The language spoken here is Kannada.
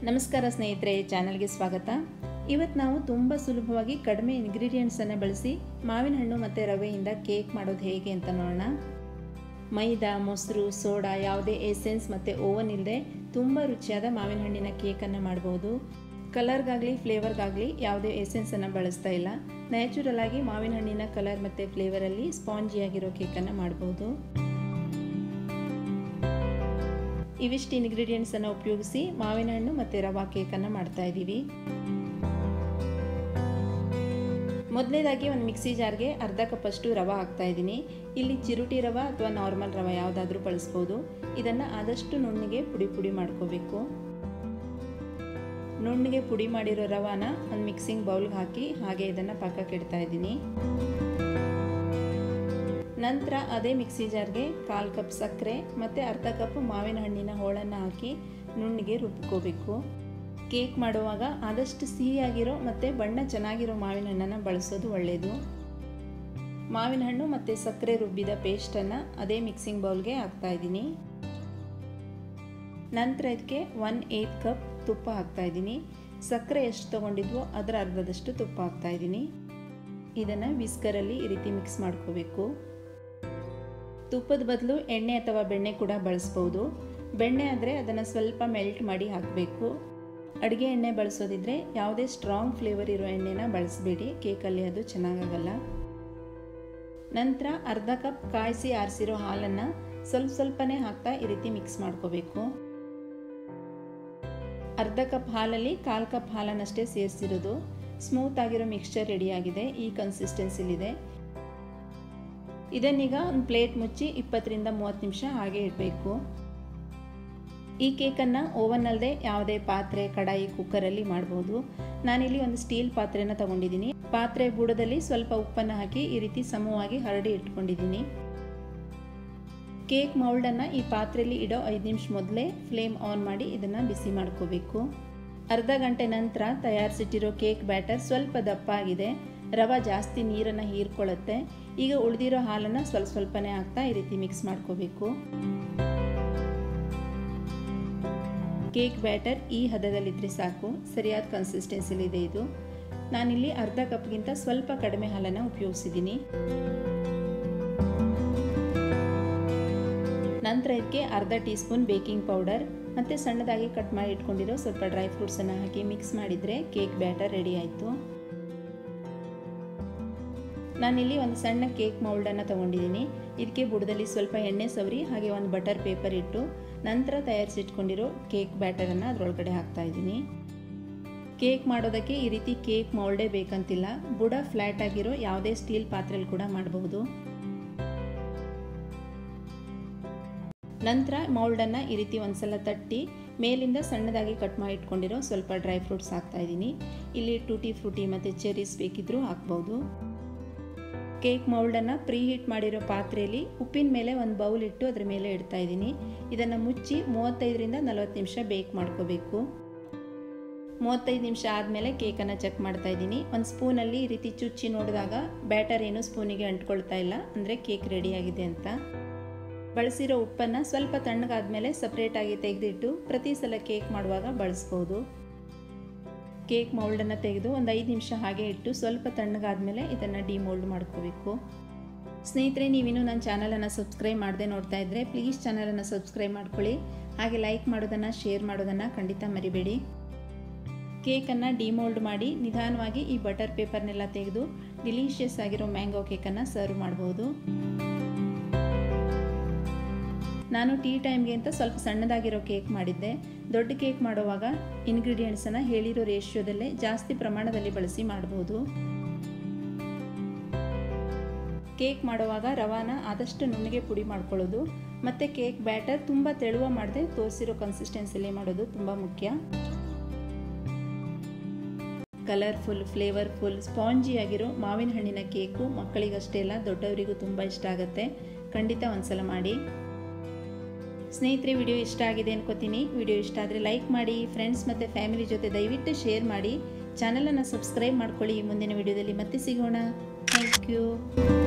ನಮಸ್ಕಾರ ಸ್ನೇಹಿತರೆ ಚಾನಲ್ಗೆ ಸ್ವಾಗತ ಇವತ್ತು ನಾವು ತುಂಬ ಸುಲಭವಾಗಿ ಕಡಿಮೆ ಇಂಗ್ರೀಡಿಯೆಂಟ್ಸನ್ನು ಬಳಸಿ ಮಾವಿನ ಹಣ್ಣು ಮತ್ತು ರವೆಯಿಂದ ಕೇಕ್ ಮಾಡೋದು ಹೇಗೆ ಅಂತ ನೋಡೋಣ ಮೈದಾ ಮೊಸರು ಸೋಡಾ ಯಾವುದೇ ಎಸೆನ್ಸ್ ಮತ್ತು ಓವನ್ ಇಲ್ಲದೆ ತುಂಬ ರುಚಿಯಾದ ಮಾವಿನ ಹಣ್ಣಿನ ಕೇಕನ್ನು ಮಾಡ್ಬೋದು ಕಲರ್ಗಾಗಲಿ ಫ್ಲೇವರ್ಗಾಗಲಿ ಯಾವುದೇ ಎಸೆನ್ಸನ್ನು ಬಳಸ್ತಾ ಇಲ್ಲ ನ್ಯಾಚುರಲ್ ಆಗಿ ಮಾವಿನ ಹಣ್ಣಿನ ಕಲರ್ ಮತ್ತು ಫ್ಲೇವರಲ್ಲಿ ಸ್ಪಾಂಜಿಯಾಗಿರೋ ಕೇಕನ್ನು ಮಾಡ್ಬೋದು ಇವಿಷ್ಟು ಇಂಗ್ರೀಡಿಯೆಂಟ್ಸನ್ನು ಉಪಯೋಗಿಸಿ ಮಾವಿನ ಹಣ್ಣು ಮತ್ತು ರವಾ ಕೇಕನ್ನು ಮಾಡ್ತಾ ಇದ್ದೀವಿ ಮೊದಲನೇದಾಗಿ ಒಂದು ಮಿಕ್ಸಿ ಜಾರ್ಗೆ ಅರ್ಧ ಕಪ್ಪಷ್ಟು ರವೆ ಹಾಕ್ತಾ ಇದ್ದೀನಿ ಇಲ್ಲಿ ಚಿರುಟಿ ರವೆ ಅಥವಾ ನಾರ್ಮಲ್ ರವೆ ಯಾವುದಾದ್ರೂ ಬಳಸ್ಬೋದು ಇದನ್ನು ಆದಷ್ಟು ನುಣ್ಣಗೆ ಪುಡಿ ಪುಡಿ ಮಾಡ್ಕೋಬೇಕು ನುಣ್ಣಗೆ ಪುಡಿ ಮಾಡಿರೋ ರವಾನ ಒಂದು ಮಿಕ್ಸಿಂಗ್ ಬೌಲ್ಗೆ ಹಾಕಿ ಹಾಗೆ ಇದನ್ನು ಪಕ್ಕಕ್ಕೆ ಇಡ್ತಾ ಇದ್ದೀನಿ ನಂತರ ಅದೇ ಮಿಕ್ಸಿ ಜಾರ್ಗೆ ಕಾಲು ಕಪ್ ಸಕ್ಕರೆ ಮತ್ತು ಅರ್ಧ ಕಪ್ ಮಾವಿನ ಹಣ್ಣಿನ ಹೋಳನ್ನು ಹಾಕಿ ನುಣ್ಣಿಗೆ ರುಬ್ಕೋಬೇಕು ಕೇಕ್ ಮಾಡುವಾಗ ಆದಷ್ಟು ಸಿಹಿಯಾಗಿರೋ ಮತ್ತು ಬಣ್ಣ ಚೆನ್ನಾಗಿರೋ ಮಾವಿನ ಹಣ್ಣನ್ನು ಬಳಸೋದು ಒಳ್ಳೆಯದು ಮಾವಿನ ಹಣ್ಣು ಮತ್ತು ಸಕ್ಕರೆ ರುಬ್ಬಿದ ಪೇಸ್ಟನ್ನು ಅದೇ ಮಿಕ್ಸಿಂಗ್ ಬೌಲ್ಗೆ ಹಾಕ್ತಾ ಇದ್ದೀನಿ ನಂತರ ಇದಕ್ಕೆ ಒನ್ ಏಯ್ತ್ ಕಪ್ ತುಪ್ಪ ಹಾಕ್ತಾ ಇದ್ದೀನಿ ಸಕ್ಕರೆ ಎಷ್ಟು ತೊಗೊಂಡಿದ್ವೋ ಅದರ ಅರ್ಧದಷ್ಟು ತುಪ್ಪ ಹಾಕ್ತಾ ಇದ್ದೀನಿ ಇದನ್ನು ವಿಸ್ಕರಲ್ಲಿ ಈ ರೀತಿ ಮಿಕ್ಸ್ ಮಾಡ್ಕೋಬೇಕು ತುಪ್ಪದ ಬದಲು ಎಣ್ಣೆ ಅಥವಾ ಬೆಣ್ಣೆ ಕೂಡ ಬಳಸ್ಬೋದು ಬೆಣ್ಣೆ ಆದರೆ ಅದನ್ನು ಸ್ವಲ್ಪ ಮೆಲ್ಟ್ ಮಾಡಿ ಹಾಕಬೇಕು ಅಡುಗೆ ಎಣ್ಣೆ ಬಳಸೋದಿದ್ರೆ ಯಾವುದೇ ಸ್ಟ್ರಾಂಗ್ ಫ್ಲೇವರ್ ಇರೋ ಎಣ್ಣೆನ ಬಳಸಬೇಡಿ ಕೇಕಲ್ಲಿ ಅದು ಚೆನ್ನಾಗಾಗಲ್ಲ ನಂತರ ಅರ್ಧ ಕಪ್ ಕಾಯಿಸಿ ಆರಿಸಿರೋ ಹಾಲನ್ನು ಸ್ವಲ್ಪ ಸ್ವಲ್ಪನೇ ಹಾಕ್ತಾ ಈ ರೀತಿ ಮಿಕ್ಸ್ ಮಾಡ್ಕೋಬೇಕು ಅರ್ಧ ಕಪ್ ಹಾಲಲ್ಲಿ ಕಾಲು ಕಪ್ ಹಾಲನ್ನಷ್ಟೇ ಸೇರಿಸಿರೋದು ಸ್ಮೂತ್ ಆಗಿರೋ ಮಿಕ್ಸ್ಚರ್ ರೆಡಿಯಾಗಿದೆ ಈ ಕನ್ಸಿಸ್ಟೆನ್ಸಿಲಿದೆ ಇದನ್ನೀಗ ಒಂದು ಪ್ಲೇಟ್ ಮುಚ್ಚಿ ಇಪ್ಪತ್ತರಿಂದ ಮೂವತ್ತು ನಿಮಿಷ ಹಾಗೆ ಇಡಬೇಕು ಈ ಕೇಕನ್ನು ಓವನ್ ಅಲ್ಲದೆ ಯಾವುದೇ ಪಾತ್ರೆ ಕಡಾಯಿ ಕುಕ್ಕರಲ್ಲಿ ಮಾಡ್ಬೋದು ನಾನಿಲ್ಲಿ ಒಂದು ಸ್ಟೀಲ್ ಪಾತ್ರೆನ ತಗೊಂಡಿದ್ದೀನಿ ಪಾತ್ರೆ ಬುಡದಲ್ಲಿ ಸ್ವಲ್ಪ ಉಪ್ಪನ್ನು ಹಾಕಿ ಈ ರೀತಿ ಸಮವಾಗಿ ಹರಡಿ ಇಟ್ಕೊಂಡಿದ್ದೀನಿ ಕೇಕ್ ಮೌಲ್ಡನ್ನು ಈ ಪಾತ್ರೆಯಲ್ಲಿ ಇಡೋ ಐದು ನಿಮಿಷ ಮೊದಲೇ ಫ್ಲೇಮ್ ಆನ್ ಮಾಡಿ ಇದನ್ನು ಬಿಸಿ ಮಾಡ್ಕೋಬೇಕು ಅರ್ಧ ಗಂಟೆ ನಂತರ ತಯಾರಿಸಿಟ್ಟಿರೋ ಕೇಕ್ ಬ್ಯಾಟರ್ ಸ್ವಲ್ಪ ದಪ್ಪ ಆಗಿದೆ ರವೆ ಜಾಸ್ತಿ ನೀರನ್ನು ಹೀರ್ಕೊಳ್ಳುತ್ತೆ ಈಗ ಉಳಿದಿರೋ ಹಾಲನ್ನು ಸ್ವಲ್ಪ ಸ್ವಲ್ಪನೇ ಹಾಕ್ತಾ ಈ ರೀತಿ ಮಿಕ್ಸ್ ಮಾಡ್ಕೋಬೇಕು ಕೇಕ್ ಬ್ಯಾಟರ್ ಈ ಹದದಲ್ಲಿದ್ದರೆ ಸಾಕು ಸರಿಯಾದ ಕನ್ಸಿಸ್ಟೆನ್ಸಿಲಿದೆ ಇದು ನಾನಿಲ್ಲಿ ಅರ್ಧ ಕಪ್ಗಿಂತ ಸ್ವಲ್ಪ ಕಡಿಮೆ ಹಾಲನ್ನು ಉಪಯೋಗಿಸಿದ್ದೀನಿ ನಂತರ ಇದಕ್ಕೆ ಅರ್ಧ ಟೀ ಸ್ಪೂನ್ ಬೇಕಿಂಗ್ ಪೌಡರ್ ಮತ್ತು ಸಣ್ಣದಾಗಿ ಕಟ್ ಮಾಡಿ ಇಟ್ಕೊಂಡಿರೋ ಸ್ವಲ್ಪ ಡ್ರೈ ಫ್ರೂಟ್ಸನ್ನು ಹಾಕಿ ಮಿಕ್ಸ್ ಮಾಡಿದರೆ ಕೇಕ್ ಬ್ಯಾಟರ್ ರೆಡಿ ಆಯಿತು ನಾನಿಲ್ಲಿ ಒಂದು ಸಣ್ಣ ಕೇಕ್ ಮೌಲ್ಡನ್ನು ತೊಗೊಂಡಿದ್ದೀನಿ ಇದಕ್ಕೆ ಬುಡದಲ್ಲಿ ಸ್ವಲ್ಪ ಎಣ್ಣೆ ಸವರಿ ಹಾಗೆ ಒಂದು ಬಟರ್ ಪೇಪರ್ ಇಟ್ಟು ನಂತರ ತಯಾರಿಸಿಟ್ಕೊಂಡಿರೋ ಕೇಕ್ ಬ್ಯಾಟರನ್ನು ಅದರೊಳಗಡೆ ಹಾಕ್ತಾ ಇದ್ದೀನಿ ಕೇಕ್ ಮಾಡೋದಕ್ಕೆ ಈ ರೀತಿ ಕೇಕ್ ಮೌಲ್ಡೇ ಬೇಕಂತಿಲ್ಲ ಬುಡ ಫ್ಲ್ಯಾಟ್ ಆಗಿರೋ ಯಾವುದೇ ಸ್ಟೀಲ್ ಪಾತ್ರೆಯಲ್ಲಿ ಕೂಡ ಮಾಡಬಹುದು ನಂತರ ಮೌಲ್ಡನ್ನು ಈ ರೀತಿ ಒಂದ್ಸಲ ತಟ್ಟಿ ಮೇಲಿಂದ ಸಣ್ಣದಾಗಿ ಕಟ್ ಮಾಡಿ ಇಟ್ಕೊಂಡಿರೋ ಸ್ವಲ್ಪ ಡ್ರೈ ಫ್ರೂಟ್ಸ್ ಹಾಕ್ತಾ ಇದ್ದೀನಿ ಇಲ್ಲಿ ಟೂಟಿ ಫ್ರೂಟಿ ಮತ್ತು ಚೆರೀಸ್ ಬೇಕಿದ್ರೂ ಹಾಕ್ಬೋದು ಕೇಕ್ ಮೌಲ್ಡನ್ನು ಪ್ರೀ ಹೀಟ್ ಮಾಡಿರೋ ಪಾತ್ರೆಯಲ್ಲಿ ಉಪ್ಪಿನ ಮೇಲೆ ಒಂದು ಬೌಲ್ ಇಟ್ಟು ಅದ್ರ ಮೇಲೆ ಇಡ್ತಾ ಇದ್ದೀನಿ ಇದನ್ನು ಮುಚ್ಚಿ ಮೂವತ್ತೈದರಿಂದ ನಲವತ್ತು ನಿಮಿಷ ಬೇಕ್ ಮಾಡ್ಕೋಬೇಕು ಮೂವತ್ತೈದು ನಿಮಿಷ ಆದಮೇಲೆ ಕೇಕನ್ನು ಚೆಕ್ ಮಾಡ್ತಾ ಇದ್ದೀನಿ ಒಂದು ಸ್ಪೂನಲ್ಲಿ ಈ ರೀತಿ ಚುಚ್ಚಿ ನೋಡಿದಾಗ ಬ್ಯಾಟರ್ ಏನು ಸ್ಪೂನಿಗೆ ಅಂಟ್ಕೊಳ್ತಾ ಇಲ್ಲ ಅಂದರೆ ಕೇಕ್ ರೆಡಿಯಾಗಿದೆ ಅಂತ ಬಳಸಿರೋ ಉಪ್ಪನ್ನು ಸ್ವಲ್ಪ ತಣ್ಣಗಾದ್ಮೇಲೆ ಸಪ್ರೇಟಾಗಿ ತೆಗೆದಿಟ್ಟು ಪ್ರತಿ ಸಲ ಕೇಕ್ ಮಾಡುವಾಗ ಬಳಸ್ಬೋದು ಕೇಕ್ ಮೌಲ್ಡನ್ನು ತೆಗೆದು ಒಂದು ಐದು ನಿಮಿಷ ಹಾಗೆ ಇಟ್ಟು ಸ್ವಲ್ಪ ತಣ್ಣಗಾದ್ಮೇಲೆ ಇದನ್ನು ಡಿಮೋಲ್ಡ್ ಮಾಡ್ಕೋಬೇಕು ಸ್ನೇಹಿತರೆ ನೀವಿನ್ನೂ ನನ್ನ ಚಾನಲನ್ನು ಸಬ್ಸ್ಕ್ರೈಬ್ ಮಾಡದೆ ನೋಡ್ತಾ ಇದ್ದರೆ ಪ್ಲೀಸ್ ಚಾನಲನ್ನು ಸಬ್ಸ್ಕ್ರೈಬ್ ಮಾಡ್ಕೊಳ್ಳಿ ಹಾಗೆ ಲೈಕ್ ಮಾಡೋದನ್ನು ಶೇರ್ ಮಾಡೋದನ್ನು ಖಂಡಿತ ಮರಿಬೇಡಿ ಕೇಕನ್ನು ಡಿಮೋಲ್ಡ್ ಮಾಡಿ ನಿಧಾನವಾಗಿ ಈ ಬಟರ್ ಪೇಪರ್ನೆಲ್ಲ ತೆಗೆದು ಡಿಲೀಷಿಯಸ್ ಆಗಿರೋ ಮ್ಯಾಂಗೋ ಕೇಕನ್ನು ಸರ್ವ್ ಮಾಡ್ಬೋದು ನಾನು ಟೀ ಟೈಮ್ಗೆ ಅಂತ ಸ್ವಲ್ಪ ಸಣ್ಣದಾಗಿರೋ ಕೇಕ್ ಮಾಡಿದ್ದೆ ದೊಡ್ಡ ಕೇಕ್ ಮಾಡುವಾಗ ಇಂಗ್ರೀಡಿಯೆಂಟ್ಸನ್ನು ಹೇಳಿರೋ ರೇಷಿಯೋದಲ್ಲೇ ಜಾಸ್ತಿ ಪ್ರಮಾಣದಲ್ಲಿ ಬಳಸಿ ಮಾಡ್ಬೋದು ಕೇಕ್ ಮಾಡುವಾಗ ರವಾನ ಆದಷ್ಟು ನುಣ್ಣಗೆ ಪುಡಿ ಮಾಡ್ಕೊಳ್ಳೋದು ಮತ್ತು ಕೇಕ್ ಬ್ಯಾಟರ್ ತುಂಬ ತೆಳುವ ಮಾಡದೆ ತೋರಿಸಿರೋ ಕನ್ಸಿಸ್ಟೆನ್ಸಿಲಿ ಮಾಡೋದು ತುಂಬ ಮುಖ್ಯ ಕಲರ್ಫುಲ್ ಫ್ಲೇವರ್ಫುಲ್ ಸ್ಪಾಂಜಿ ಆಗಿರೋ ಮಾವಿನ ಹಣ್ಣಿನ ಕೇಕು ಮಕ್ಕಳಿಗಷ್ಟೇ ಅಲ್ಲ ದೊಡ್ಡವರಿಗೂ ತುಂಬ ಇಷ್ಟ ಆಗುತ್ತೆ ಖಂಡಿತ ಒಂದ್ಸಲ ಮಾಡಿ ಸ್ನೇಹಿತರೆ ವಿಡಿಯೋ ಇಷ್ಟ ಆಗಿದೆ ಅನ್ಕೋತೀನಿ ವಿಡಿಯೋ ಇಷ್ಟ ಆದರೆ ಲೈಕ್ ಮಾಡಿ ಫ್ರೆಂಡ್ಸ್ ಮತ್ತು ಫ್ಯಾಮಿಲಿ ಜೊತೆ ದಯವಿಟ್ಟು ಶೇರ್ ಮಾಡಿ ಚಾನಲನ್ನು ಸಬ್ಸ್ಕ್ರೈಬ್ ಮಾಡ್ಕೊಳ್ಳಿ ಮುಂದಿನ ವಿಡಿಯೋದಲ್ಲಿ ಮತ್ತೆ ಸಿಗೋಣ ಥ್ಯಾಂಕ್ ಯು